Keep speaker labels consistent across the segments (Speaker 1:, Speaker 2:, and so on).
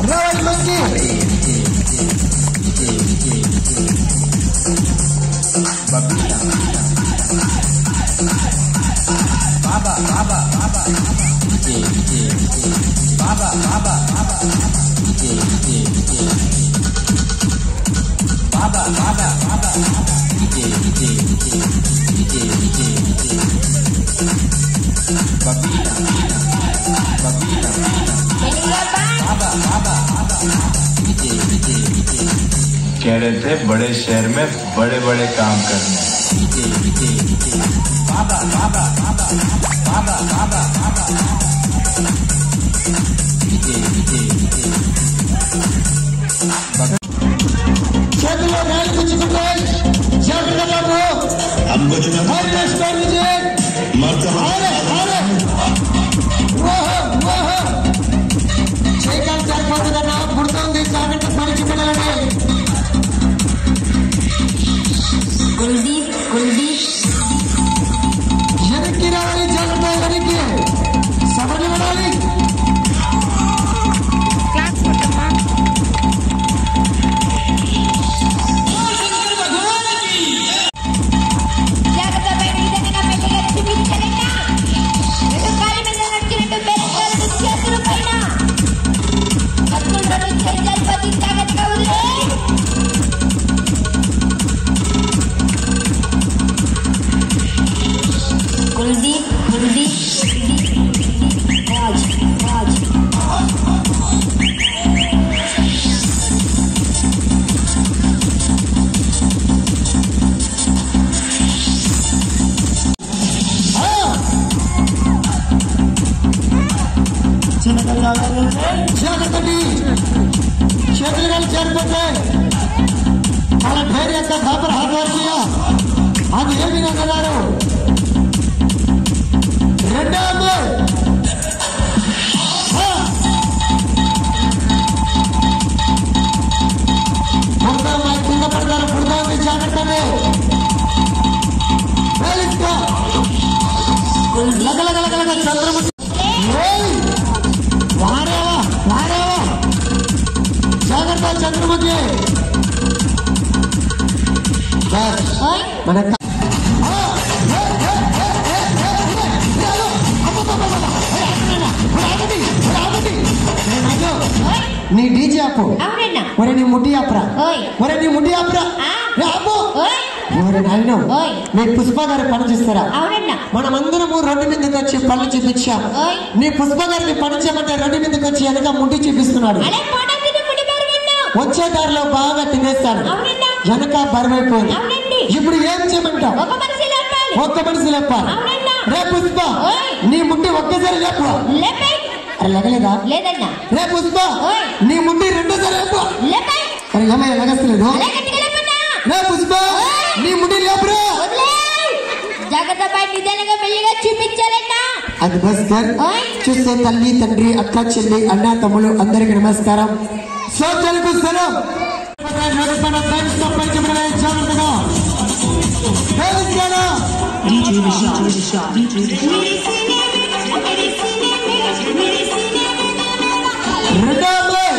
Speaker 1: రావాలి మంచి
Speaker 2: బాబా బాబా బాబా బాబా బాబా బాబా బాబా బాబా బబీనా బబీనా బాబా బాబా
Speaker 3: कह रहे थे बड़े शहर में बड़े बड़े काम करने
Speaker 2: బాబా బాబా బాబా బాబా బాబా బాబా
Speaker 1: చేతుల్లో గాలి గుచ్చుకుంటాయి జాగ్రత్త బాబు
Speaker 4: हम कुछ न
Speaker 1: ఆరే స్టార్ విజయ్
Speaker 4: मर्द
Speaker 1: ఆరే ఆరే ఓహో ఓహో చేయకాలు సరిపోతుందన్నా పుడుతుంది జాగ్రత్త పరీక్ష పిల్లలని
Speaker 5: కుల్దీప్ కుల్దీప్
Speaker 1: వెనక్కి రావాలి జాగ్రత్త వెనక్కి సభలు పడాలి
Speaker 5: జాగ్రత్త పైన విధంగా మెల్లగా చూపించలేనా రెండు కాళ్ళ మీద నడిచినట్టు బెరకాలను చేతుల పైన కత్తులు రెండు చేతులు పది జాగ్రత్తగా వదిలే కుల్దీప్ కుల్దీప్ రాజ్ రాజ్
Speaker 1: జాగ్రత్త చేతులు గాలి చేరిపోతాయి వాళ్ళ ధైర్య యొక్క దాపర హార్డ్వర్కియా అది ఏమి అన్నారు రెండో అమ్మాయి ఆ. మూడో అమ్మాయి కింద పడతారు పుడతా ఉంది జాగ్రత్తనే వేలిస్తా. లగలగలగలగ చంద్రముఖి ఏయ్! వారేవా వారేవా జాగ్రత్త చంద్రముఖి బస్.
Speaker 5: ఓయ్
Speaker 1: మన క- నీ డీజే అప్పు
Speaker 5: అవునన్నా
Speaker 1: ఒరే నీ ముట్టి అప్పురా
Speaker 5: ఓయ్
Speaker 1: ఒరే నీ ముట్టి అప్పురా
Speaker 5: ఆ.
Speaker 1: రే అప్పు
Speaker 5: ఓయ్
Speaker 1: ఒరే నాయన
Speaker 5: ఓయ్.
Speaker 1: నీ పుష్ప గారి పని చేస్తారా
Speaker 5: అవునన్నా
Speaker 1: మనమందరము రోడ్డు మీదకి వచ్చి పళ్ళు చూపించాం
Speaker 5: ఓయ్.
Speaker 1: నీ పుష్ప గారిని పని చేయమంటే రోడ్డు మీదకి వచ్చి వెనక ముట్టి చూపిస్తున్నాడు
Speaker 5: అలా ఫోటో మీద ముడి పేరు విన్నా
Speaker 1: వచ్చే దారిలో బాగా తినేస్తాడు
Speaker 5: అవునన్నా
Speaker 1: వెనక బరువైపోయింది
Speaker 5: అవునండి
Speaker 1: ఇప్పుడు ఏం చేయమంటావు
Speaker 5: ఒక మనిషి లేపాలి
Speaker 1: ఒక్క మనిషి లేప
Speaker 5: అవునన్నా
Speaker 1: రే పుష్ప
Speaker 5: ఓయ్.
Speaker 1: నీ ముట్టి ఒక్కసారి లేపు
Speaker 5: లేపాయి
Speaker 1: అరే లగలేదా
Speaker 5: లేదన్నా
Speaker 1: రే పుష్ప
Speaker 5: ఓయ్.
Speaker 1: నీ ముట్టి రెండోసారి లేపు
Speaker 5: లేపాయి
Speaker 1: అరే ఏమయ్య లగస్తలేదు
Speaker 5: అలా గట్టిగా లేపన్నా
Speaker 1: రే పుష్ప
Speaker 5: ఓయ్.
Speaker 1: నీ ముట్టి లేపురా
Speaker 5: వదిలేయ్ జాగ్రత్త పై నిదానంగా మెల్లిగా చూపించాలన్నా
Speaker 1: అది భాస్కర్
Speaker 5: ఓయ్.
Speaker 1: చూస్తే తల్లి తండ్రి అక్క చెల్లి అన్న తమ్ముడు అందరికి నమస్కారం సో తెలుగు స్థలం నడుపన ఫ్రెండ్స్ సంపర్కమైన జాగ్రత్తగా తెలుగునా? రెండో అమ్మాయి.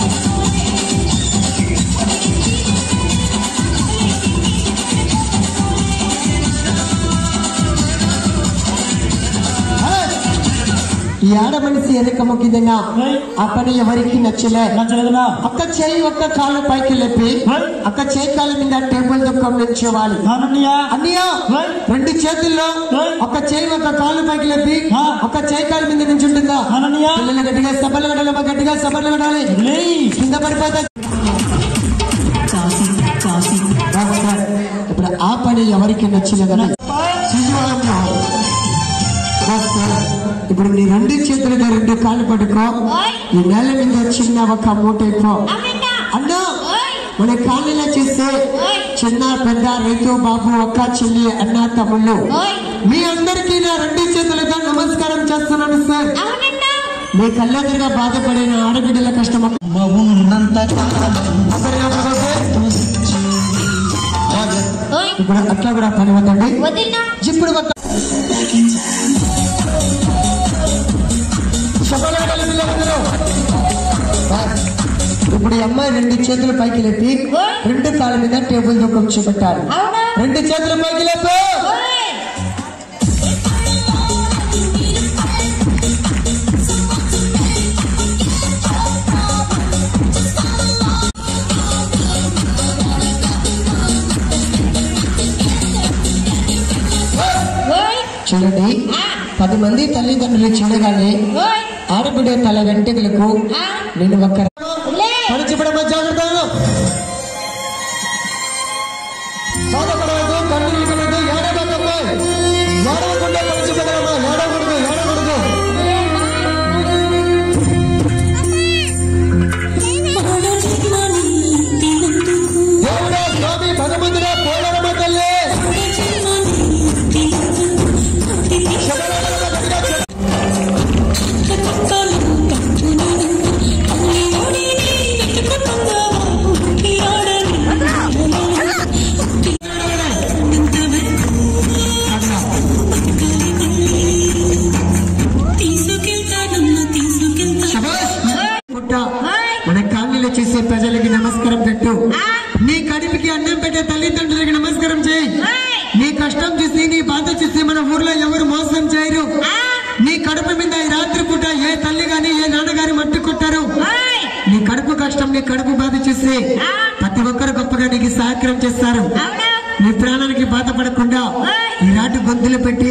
Speaker 1: ఈ ఆడ మనిషి ఎరక మొక్కిందన్నా ఆ పని ఎవరికి నచ్చలే
Speaker 6: నచ్చలేదునా
Speaker 1: అక్క చేయి ఒక్క కాలు పైకి లేపి అక్క చేయి కాళ్ళ మీద టేబుల్ దుఃఖం నుంచోవాలి
Speaker 6: అవునన్నయ్య
Speaker 1: అన్నయ్య రెండు చేతుల్లో ఒక చేయి ఒక కాలు పైకి లేపి ఒక చేయి కాలు మీద నుంచి ఉంటుందా
Speaker 6: అవునన్నయ్య
Speaker 1: పిల్లలు గట్టిగా సభలు కట్టాలి గట్టిగా సభలు కట్టాలి
Speaker 6: లేయ్
Speaker 1: కింద పడిపోతా ఇప్పుడు ఆ పని ఎవరికి నచ్చలేదని శిశువాలంలో ఇప్పుడు నీ రెండు చేతులుగా రెండు కాళ్ళు పట్టుకో ఈ నేల మీద చిన్న ఒక మూట ఎక్కువ
Speaker 5: అవునన్నా
Speaker 1: అన్నా
Speaker 5: ఓయ్
Speaker 1: మన కాలనీలో చూస్తే
Speaker 5: ఓయ్
Speaker 1: చిన్న పెద్ద రైతు బాబు అక్క చెల్లి అన్న తమ్ముళ్ళు
Speaker 5: ఓయ్
Speaker 1: మీ అందరికీ నా రెండు చేతులుగా నమస్కారం చేస్తున్నాను సార్
Speaker 5: అవునన్నా
Speaker 1: మీ కళ్ళెదురుగా బాధపడిన ఆడబిడ్డల కష్టం
Speaker 6: ఉన్నంత కాలం
Speaker 5: ఓయ్
Speaker 1: ఇప్పుడు అట్లా కూడా పని వద్దండి
Speaker 5: వదిలినా
Speaker 1: ఇప్పుడు ఒక శుభలేఖలు పిల్లలందరూ. అమ్మాయి రెండు చేతులు పైకి లేపి రెండు కాళ్ళ మీద టేబుల్ తో కూర్చోబెట్టాలి
Speaker 5: అవునా
Speaker 1: రెండు చేతులు పైకి లేపు
Speaker 5: ఓయ్ ఓయ్
Speaker 1: చూడండి పది మంది తల్లిదండ్రులు చూడగానే
Speaker 5: ఓయ్
Speaker 1: ఆడబిడ్డ తల వెంట్రుకలకు
Speaker 5: ఆ
Speaker 1: నేను ఒక్క
Speaker 5: లే
Speaker 1: పడిచిపడమ జాగ్రత్త బాధపడవద్దు కన్నీళ్ళు పడవద్దు ఏడవకమ్మా ఏడవకుండా పడిచిపెడమ్మా ఏడవకూడదు ఏడవకూడదు దేవుడా స్వామి భగవంతుడా పోలరమ్మ తల్లి శభాష్. పుట్ట మన కాలనీలో చేసే ప్రజలకి నమస్కారం పెట్టు నీ కడుపుకి అన్నం పెట్టే తల్లిదండ్రులకి నమస్కారం చేయి నీ కష్టం చూసి నీ బాధ చూసి మన ఊర్లో ఎవరు మోసం చేయరు నీ కడుపు మీద ఈ రాత్రి పూట ఏ తల్లి గాని ఏ నాన్నగారి మట్టి కొట్టారు నీ కడుపు కష్టం నీ కడుపు బాధ చూసి ప్రతి ఒక్కరు గొప్పగా నీకు సహకారం చేస్తారు నీ ప్రాణానికి బాధపడకుండా ఈ రాటు గొంతులు పెట్టి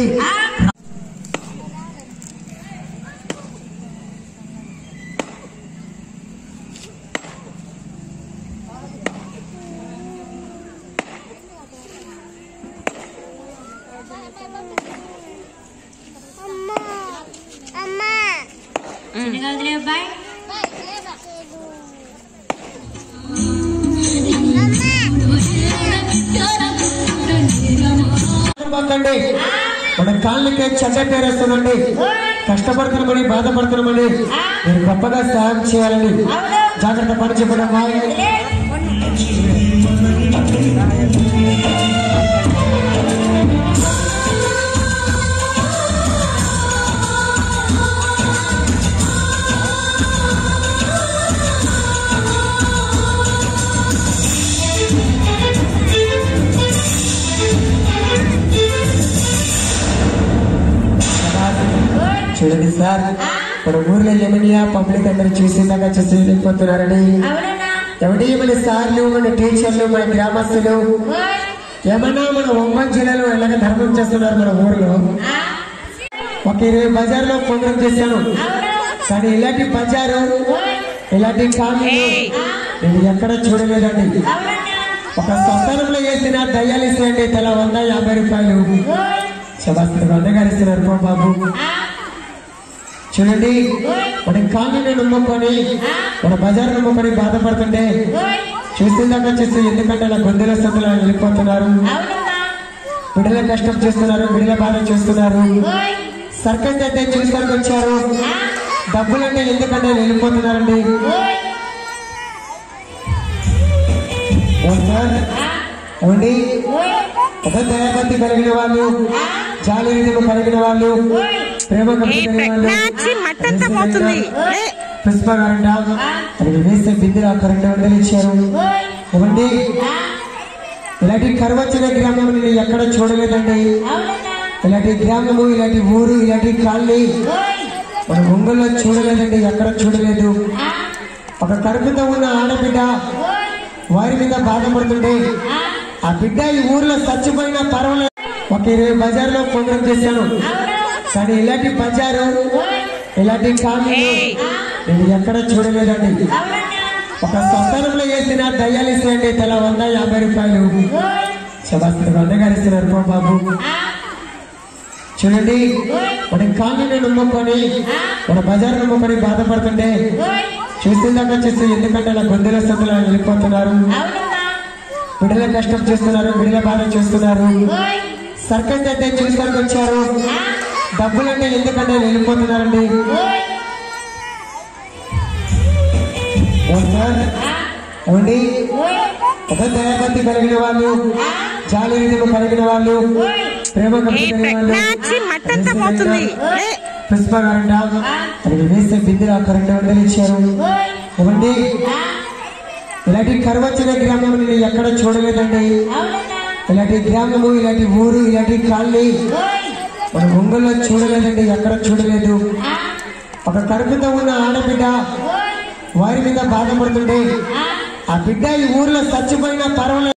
Speaker 5: చిన్నగా బాయ్
Speaker 1: మాకండి మన కాళ్ళకే చెడ్డ పేరు వస్తుందండి కష్టపడుతున్నామని బాధపడుతున్నామని మీరు గొప్పగా సహాయం చేయాలని జాగ్రత్త పని చెప్పడం చూడండి సార్ మన ఊర్లో ఏమనియా పబ్లిక్ అందరూ చూసిందాక చూసి వెళ్ళిపోతున్నారని
Speaker 5: అవునన్నా
Speaker 1: ఎవడి మన సార్లు మన టీచర్లు మన గ్రామస్తులు
Speaker 5: ఓయ్
Speaker 1: ఏమన్నా మన ఒంగోలు జిల్లాలో ఎలాగ ధర్మం చేస్తున్నారు మన ఊర్లో
Speaker 5: ఆ
Speaker 1: ఒక ఇరవై బజార్లో ప్రోగ్రామ్ చేశాను కానీ ఇలాంటి బజారు
Speaker 5: ఓయ్
Speaker 1: ఇలాంటి కాలనీలు నేను ఎక్కడ చూడలేదండి
Speaker 5: అవునన్నా
Speaker 1: ఒక సంతానంలో వేసిన దయ్యాలు ఇస్తాయండి తల వంద యాభై రూపాయలు
Speaker 5: ఓయ్
Speaker 1: శబాస్త్రి వందగారు ఇస్తున్నారు పో బాబు
Speaker 5: ఆ
Speaker 1: చూడండి మన కాలనీ నమ్ముకొని మన బజార్ నమ్ముకొని బాధపడుతుంటే
Speaker 5: ఓయ్
Speaker 1: చూసిందాక చూసి ఎందుకంటే అలా గొంతుల సందులో వెళ్ళిపోతున్నారు
Speaker 5: అవునన్నా
Speaker 1: బిడ్డల కష్టం చేస్తున్నారు బిడ్డల బాధ చేస్తున్నారు
Speaker 5: ఓయ్
Speaker 1: సర్పంచ్ అయితే చూసానికి వచ్చారు
Speaker 5: ఆ
Speaker 1: డబ్బులంటే ఎందుకంటే వెళ్ళిపోతున్నారండి
Speaker 5: ఓయ్
Speaker 1: ఓ సార్
Speaker 5: ఆ
Speaker 1: ఏమండి
Speaker 5: ఓయ్
Speaker 1: ఒక దయాపతి కలిగిన వాళ్ళు జాలి హృదయం కలిగిన వాళ్ళు
Speaker 5: ఓయ్
Speaker 1: ప్రేమ కలిగిన వాళ్ళు
Speaker 4: మట్టంతా పోతుంది
Speaker 1: పుష్ప గారంట అది వేస్తే బిందెలు ఒక రెండు వందలు ఇచ్చారు
Speaker 5: ఓయ్
Speaker 1: ఇవ్వండి
Speaker 5: ఆ
Speaker 1: ఇలాంటి కరువచ్చిన గ్రామం నేను ఎక్కడ చూడలేదండి
Speaker 5: అవునన్నా
Speaker 1: ఇలాంటి గ్రామము ఇలాంటి ఊరు ఇలాంటి కాలనీ
Speaker 5: ఓయ్
Speaker 1: మన ఒంగోలులో చూడలేదండి ఎక్కడ చూడలేదు
Speaker 5: ఆ
Speaker 1: ఒక కడుపుతో ఉన్న ఆడబిడ్డ
Speaker 5: ఓయ్
Speaker 1: వారి మీద బాధపడుతుంటే
Speaker 5: ఆ
Speaker 1: ఆ బిడ్డ ఈ ఊర్లో చచ్చిపోయినా పర్వాలేదు ఒక ఇరవై బజార్లో ప్రోగ్రామ్ చేశాను
Speaker 5: అవునా
Speaker 1: కానీ ఇలాంటి బజారు
Speaker 5: ఓయ్
Speaker 1: ఇలాంటి కాలనీలు నేను ఎక్కడ చూడలేదండి
Speaker 5: అవునన్నా
Speaker 1: ఒక సంతానంలో వేసిన దయ్యాలు ఇస్తాయండి తల వంద యాభై రూపాయలు
Speaker 5: ఓయ్
Speaker 1: శబాస్త్రి వందగారు ఇస్తున్నారు పో బాబు
Speaker 5: ఆ
Speaker 1: చూడండి మన కాలనీ నమ్ముకొని మన బజార్ నమ్ముకొని బాధపడుతుంటే
Speaker 5: ఓయ్
Speaker 1: చూసిందాక చూసి ఎందుకంటే అలా గొంతుల సందులో వెళ్ళిపోతున్నారు
Speaker 5: అవునన్నా
Speaker 1: బిడ్డల కష్టం చేస్తున్నారు బిడ్డల బాధ చేస్తున్నారు
Speaker 5: ఓయ్
Speaker 1: సర్పంచ్ అయితే చూసానికి వచ్చారు
Speaker 5: ఆ
Speaker 1: డబ్బులంటే ఎందుకంటే వెళ్ళిపోతున్నారండి
Speaker 5: ఓయ్
Speaker 1: ఓ సార్
Speaker 5: ఆ
Speaker 1: ఏమండి
Speaker 5: ఓయ్
Speaker 1: ఒక దయాబంతి కలిగిన వాళ్ళు జాలి హృదయం కలిగిన వాళ్ళు
Speaker 5: ఓయ్
Speaker 1: ప్రేమ కలిగిన వాళ్ళు
Speaker 4: మట్టంతా పోతుంది
Speaker 1: పుష్ప గారంట అది వేస్తే బిందెలు ఒక రెండు వందలు ఇచ్చారు
Speaker 5: ఓయ్
Speaker 1: ఇవ్వండి
Speaker 5: ఆ
Speaker 1: ఇలాంటి కరువచ్చిన గ్రామం నేను ఎక్కడ చూడలేదండి
Speaker 5: అవునన్నా
Speaker 1: ఇలాంటి గ్రామము ఇలాంటి ఊరు ఇలాంటి కాలనీ
Speaker 5: ఓయ్
Speaker 1: మన ఒంగోలులో చూడలేదండి ఎక్కడ చూడలేదు
Speaker 5: ఆ
Speaker 1: ఒక కడుపుతో ఉన్న ఆడబిడ్డ
Speaker 5: ఓయ్
Speaker 1: వారి మీద బాధపడుతుంటే
Speaker 5: ఆ
Speaker 1: ఆ బిడ్డ ఈ ఊర్లో చచ్చిపోయినా పర్వాలేదు